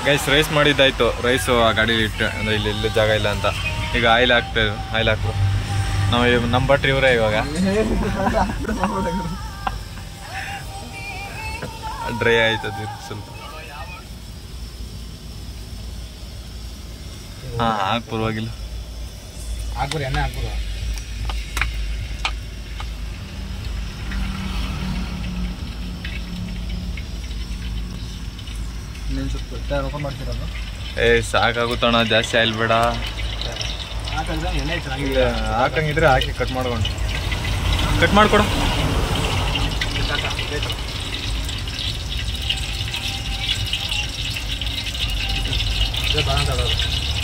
Guys rice ಮಾಡಿದ್ದಾಯ್ತು rice ಆ ಗಾಡೀಲಿ ಇಟ್ಟು ಅಂದರೆ ಇಲ್ಲಿ ಇಲ್ಲಿ ಜಾಗ ಇಲ್ಲ ಅಂತ ಈಗ ಆಯಿಲ್ ಹಾಕ್ತೇವೆ ಆಯಿಲ್ ಹಾಕ್ರು ನಾವು ಇವ್- ನಮ್ಮ ಭಟ್ರು ಇವರೇ ಇವಾಗ ಡ್ರೈ ಆಯ್ತದ ಸ್ವಲ್ಪ ಹಾಂ ಹಾಕ್ ಪರವಾಗಿಲ್ಲ ಹಾಕ್ಬಿಡಿ ಎಣ್ಣೆ ಹಾಕ್ಬಿಡು ಇನ್ನೇನು ಸ್ವಲ್ಪ ಟೈರ್ ಓಪನ್ ಮಾಡ್ತಿರೋದು ಏ ಸಾಕಾಗುತ್ತಣ್ಣ ಜಾಸ್ತಿ ಆಯಿಲ್ ಬೇಡ ಹಾಕಿದ್ರೆ ಎಣ್ಣೆ ಇಲ್ಲ ಚೆನ್ನಾಗಿಲ್ಲ ಹಾಕಂಗಿದ್ರೆ ಹಾಕಿ ಕಟ್ ಮಾಡ್ಕೊಂಡು ಕಟ್ ಮಾಡ್ಕೊಡು ಇದು ಬಾಣ ತಗೊಳ್ಳೋದು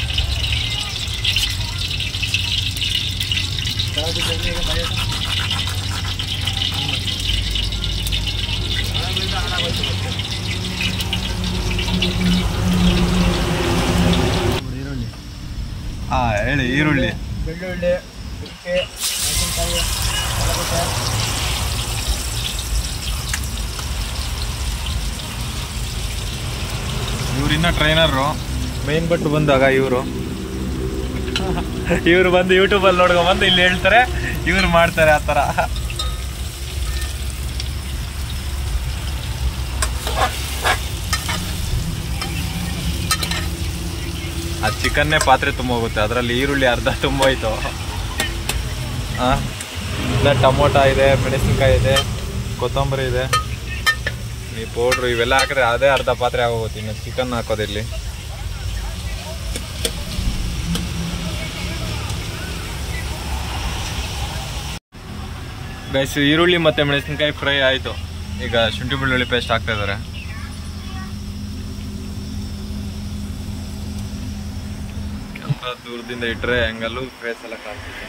ಕೆಳಗೆ ಎಣ್ಣೆ ಈಗ ಮೈ ಹಾಕು. ಹಣ ಬೀಳ್ತಾ ಹಣ ಹೋಯ್ತು ಮತ್ತೆ. ನೋಡಿ ಈರುಳ್ಳಿ ಹಾಂ ಹೇಳಿ ಈರುಳ್ಳಿ ಬೆಳ್ಳುಳ್ಳಿ ಉಪ್ಪೆ ಮೆಣಸಿನ್ಕಾಯಿ ಒಳಗಡೆ ಇವ್ರಿನ್ನ ಟ್ರೈನರು ಮೈನ್ ಭಟ್ರು ಬಂದಾಗ ಇವರು ಇವ್ರು ಬಂದು ಯೂಟ್ಯೂಬಲ್ಲಿ ನೋಡ್ಕೊಂಡ್ ಬಂದು ಇಲ್ಲಿ ಹೇಳ್ತಾರೆ ಇವ್ರು ಮಾಡ್ತಾರೆ ಆ ಥರ ಆ ಚಿಕನ್ನೇ ಪಾತ್ರೆ ತುಂಬ ಹೋಗುತ್ತೆ ಅದರಲ್ಲಿ ಈರುಳ್ಳಿ ಅರ್ಧ ತುಂಬೋಯ್ತು ಹಾಂ ಇಲ್ಲ ಟೊಮೊಟೊ ಇದೆ ಮೆಣಸಿನ್ಕಾಯಿ ಇದೆ ಕೊತ್ತಂಬರಿ ಇದೆ ಈ ಪೌಡ್ರು ಇವೆಲ್ಲ ಹಾಕಿದ್ರೆ ಅದೇ ಅರ್ಧ ಪಾತ್ರೆ ಆಗೋಗುತ್ತೆ ಇನ್ನು ಚಿಕನ್ ಹಾಕೋದಿಲ್ಲಿ ಗೈಸ್ ಈರುಳ್ಳಿ ಮತ್ತೆ ಮೆಣಸಿನ್ಕಾಯಿ ಫ್ರೈ ಆಯಿತು ಈಗ ಶುಂಠಿ ಬೆಳ್ಳುಳ್ಳಿ ಪೇಸ್ಟ್ ಹಾಕ್ತಾ ಇದ್ದಾರೆ ಕ್ಯಾಮ್ರಾ ದೂರದಿಂದ ಇಟ್ಟರೆ ಹೆಂಗಲ್ಲೂ ಫೇಸ್ ಎಲ್ಲ ಕಾಣ್ತಿದೆ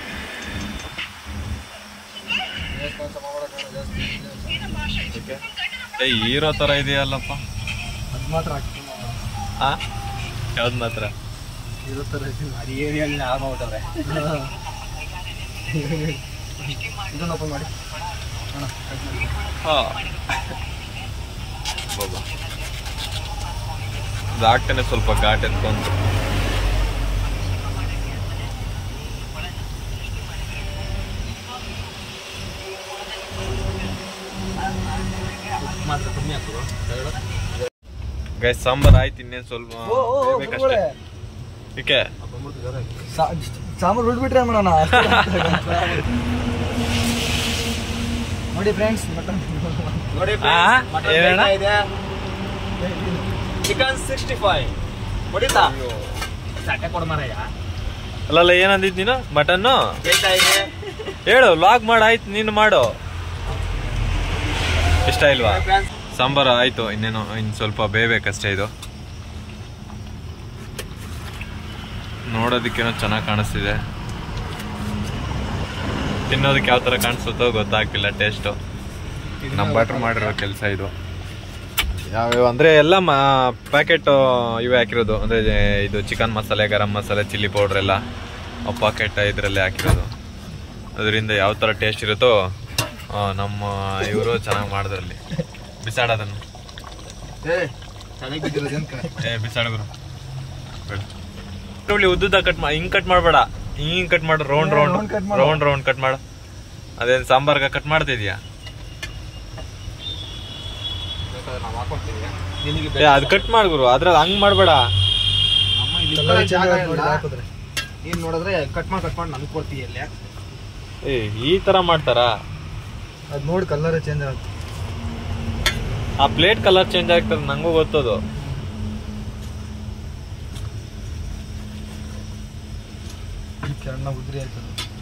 ಜಾಸ್ತಿ ಕೆಲಸ ಮಾಡೋಕ್ಕಾಗಲ್ಲ, ಜಾಸ್ತಿ ಓಕೆ ಏ ಹೀರೋ ಥರ ಇದೆಯಲ್ಲಪ್ಪ ಅದು ಮಾತ್ರ ಹಾಕಿ ಆ ಯಾವ್ದು ಮಾತ್ರ ಇರೋ ಥರ ಇದ್ದೀನಿ. ಅದು ಏನು ಹೇಳಿ ಹಾಳು ಮಾಡ್ಬಿಟ್ಟವ್ರೆ ಇದನ್ನ ಓಪನ್ ಮಾಡಿ ಅಣ್ಣ cut ಮಾಡಿ. ಹಾಂ ಬಾಬಾ ದಾಟನೆ ಸ್ವಲ್ಪ ಘಾಟ್ ಎತ್ಕೊಂಡು ಮಾತ್ರ ಕಮ್ಮಿ ಹಾಕೋದು ಗೈಸ್ ಸಾಂಬಾರ್ ಆಯ್ತು ಇನ್ನೇನು ಸ್ವಲ್ಪ ಬೇಕಷ್ಟೇ ಏಕೆ ಸಾಂಬಾರು ಬಿಟ್ಬಿಟ್ರೆ ಮಾಡೋಣ ನೋಡಿ ಫ್ರೆಂಡ್ಸ್ ಮಟನ್ ನೋಡಿ ಆ? ಏನಣ್ಣ? ಚಿಕನ್ ಸಿಕ್ಸ್ಟಿ ಫೈವ್ ಹೊಡಿತಾ ಸಟ್ಟೆ ಕೊಡ ಮಾರಯ್ಯ ಅಲ್ಲಲ್ಲ ಏನಂದಿದ್ ನೀನು ಮಟನ್ನು ಬೇಯ್ತಾ ಇದೆ ಹೇಳು ಲಾಗ್ ಮಾಡು ಆಯ್ತು ನೀನು ಮಾಡು ಇಷ್ಟ ಇಲ್ವಾ ಫ್ರೆಂಡ್ಸ್ ಸಾಂಬಾರು ಆಯ್ತು ಇನ್ನೇನು ಇನ್ನು ಸ್ವಲ್ಪ ಬೇಯಬೇಕಷ್ಟೇ ಇದು ನೋಡೋದಕ್ಕೇನೋ ಚೆನ್ನಾಗಿ ಕಾಣಿಸ್ತಿದೆ ತಿನ್ನೋದಕ್ಕೆ ಯಾವ ಥರ ಕಾಣಿಸುತ್ತೋ ಗೊತ್ತಾಗ್ತಿಲ್ಲ ಟೇಸ್ಟು ನಮ್ಮ ಭಟ್ರು ಮಾಡಿರೋ ಕೆಲಸ ಇದು ಯಾವ್ಯಾವ ಅಂದರೆ ಎಲ್ಲ ಮಾ ಪ್ಯಾಕೆಟ್ ಇವೇ ಹಾಕಿರೋದು ಅಂದರೆ ಇದು ಚಿಕನ್ ಮಸಾಲೆ ಗರಂ ಮಸಾಲೆ ಚಿಲ್ಲಿ ಪೌಡ್ರ್ ಎಲ್ಲ ಪಾಕೆಟ್ ಇದರಲ್ಲೇ ಹಾಕಿರೋದು ಅದರಿಂದ ಯಾವ ಥರ ಟೇಸ್ಟ್ ಇರುತ್ತೋ ಆ, ನಮ್ಮ ಇವರು ಚೆನ್ನಾಗಿ ಮಾಡಿದ್ರಲ್ಲಿ ಬಿಸಾಡೋದನ್ನು ಏ ಚೆನ್ನಾಗಿ ಬಿದ್ದಿರೋದೇನ್ಕ ಏ ಬಿಸಾಡುಗರು ಈರುಳ್ಳಿ ಉದ್ದುದ ಕಟ್ ಮಾಡಿ ಹಿಂಗ್ ಕಟ್ ಮಾಡಬೇಡ ಹಿಂಗ್ ಕಟ್ ಮಾಡು ರೌಂಡ್ ಏ, ರೌಂಡ್ round cut ಮಾಡು. ರೌಂಡ್ ರೌಂಡ್ ಕಟ್ ಮಾಡು ಅದೇನ್ ಸಾಂಬಾರ್ಗ ಕಟ್ ಮಾಡ್ತಿದ್ಯಾ ನಾವು ಹಾಕೊಂತೀವಿ ನಿನಗೆ ಏ ಅದ್ ಕಟ್ ಮಾಡ್ಗುರು ಅದ್ರಲ್ಲಿ ಹಂಗ್ ಮಾಡ್ಬೇಡ ನಮ್ಮ ಇಲ್ಲಿ ಇಷ್ಟೊಂದು ಜಾಗ ಇಲ್ಲ. ನೀನ್ ನೋಡಿದ್ರೆ ಕಟ್ ಮಾಡಿ ಕಟ್ ಮಾಡಿ ನನ್ಗೆ ಕೊಡ್ತೀಯ ಅಲ್ಲಿ ಏ ಈ ತರ ಮಾಡ್ತಾರಾ ಅದು ನೋಡಿ ಕಲರ್ ಚೇಂಜ್ ಆಗುತ್ತೆ ಆ ಪ್ಲೇಟ್ ಕಲರ್ ಚೇಂಜ್ ಆಗ್ತದೆ ನಂಗೂ ಗೊತ್ತದು ಕೆರಣ್ಣ ಉದ್ರಿ ಆಯ್ತದೆ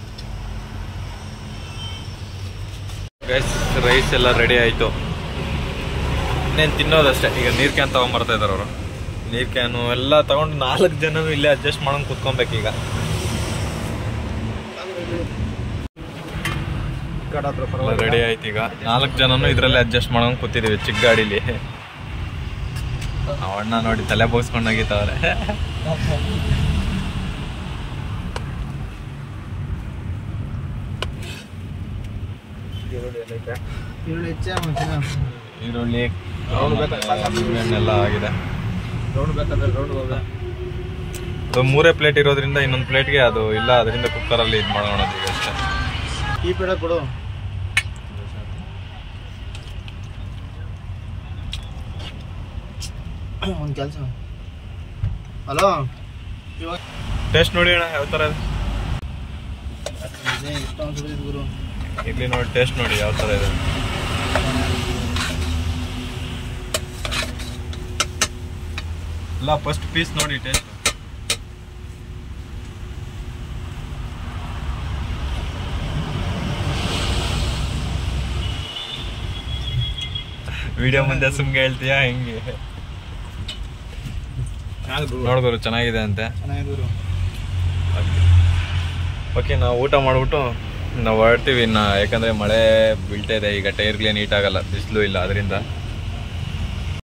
ಗೈಸ್ ರೈಸ್ ಎಲ್ಲ ರೆಡಿ ಆಯ್ತು ಇನ್ನೇನು ತಿನ್ನೋದಷ್ಟೇ ಈಗ ನೀರ್ ಕ್ಯಾನ್ ತಗೊಂಬರ್ತಾ ಇದಾರೆ ಅವರು ನೀರ್ ಕ್ಯಾನು ಎಲ್ಲ ತಗೊಂಡು ನಾಲ್ಕು ಜನನು ಇಲ್ಲೇ ಅಡ್ಜಸ್ಟ್ ಮಾಡ್ಕೊಂಡು ಕುತ್ಕೊಬೇಕೀಗ ಕಡ ಹತ್ರ ಎಲ್ಲ ಪರವಾಗಿಲ್ಲ. ರೆಡಿ ಆಯ್ತು ಈಗ ನಾಲ್ಕು ಜನನು ಇದ್ರಲ್ಲಿ ಅಡ್ಜಸ್ಟ್ ಮಾಡ್ಕೊಂಡು ಕೂತಿದೀವಿ ಚಿಕ್ಕ ಗಾಡಿಲಿ ಆ ಅಣ್ಣ ನೋಡಿ ತಲೆ ಬೋಗಿಸ್ಕೊಂಡು ಹೋಗಿತ್ತವ್ರೆ ಈರುಳ್ಳಿ ಎಲ್ಲ ಐತೆ. ಈರುಳ್ಳಿ ಹೆಚ್ಚೆ ಒಂದ್ ದಿನ ಈರುಳ್ಳಿ ಅವ್ನು ಬೇಕಾದ್ರೆ ಎಲ್ಲ ಆಗಿದೆ ರೌಂಡ್ ಬೇಕಂದ್ರೆ ರೌಂಡ್ ಹೋಗ ಅದು ಮೂರೇ ಪ್ಲೇಟ್ ಇರೋದ್ರಿಂದ ಇನ್ನೊಂದು ಪ್ಲೇಟ್ಗೆ ಅದು ಇಲ್ಲ ಅದರಿಂದ ಕುಕ್ಕರಲ್ಲಿ ಇದು ಮಾಡೋಣ ಈಗ ಅಷ್ಟೇ ಈ ಪೇಡ ಕೊಡು ಒಂದು ಕೆಲಸ ಹಲೋ ಇವಾಗ ಟೇಸ್ಟ್ ನೋಡಿ ಅಣ್ಣ ಯಾವ ಥರ ಇದೆ ಇಷ್ಟೊಂದು ಸುಳಿದ್ ಗುರು ಇಲ್ಲಿ ನೋಡಿ ಟೇಸ್ಟ್ ನೋಡಿ ಯಾವ ಥರ ಇದೆ ಇಲ್ಲ ಫಸ್ಟ್ ಪೀಸ್ ನೋಡಿ ಟೇಸ್ಟ್ ವಿಡಿಯೋ ಮುಂದೆ ಸುಮ್ಗೆ ಹೇಳ್ತೀಯಾ ಹೆಂಗೆ ನೋಡ್ಬೋದು ಚೆನ್ನಾಗಿದೆ ಅಂತೆ ಚೆನ್ನಾಗಿದೆ ಗುರು ಓಕೆ ನಾವು ಊಟ ಮಾಡಿಬಿಟ್ಟು ನಾವು ಹೊರಡ್ತೀವಿ ಇನ್ನು ಯಾಕಂದರೆ ಮಳೆ ಬೀಳ್ತಾ ಇದೆ ಈಗ ಟೈರ್ಗಳೇ ನೀಟ್ ಆಗಲ್ಲ ಬಿಸಿಲು ಇಲ್ಲ ಅದರಿಂದ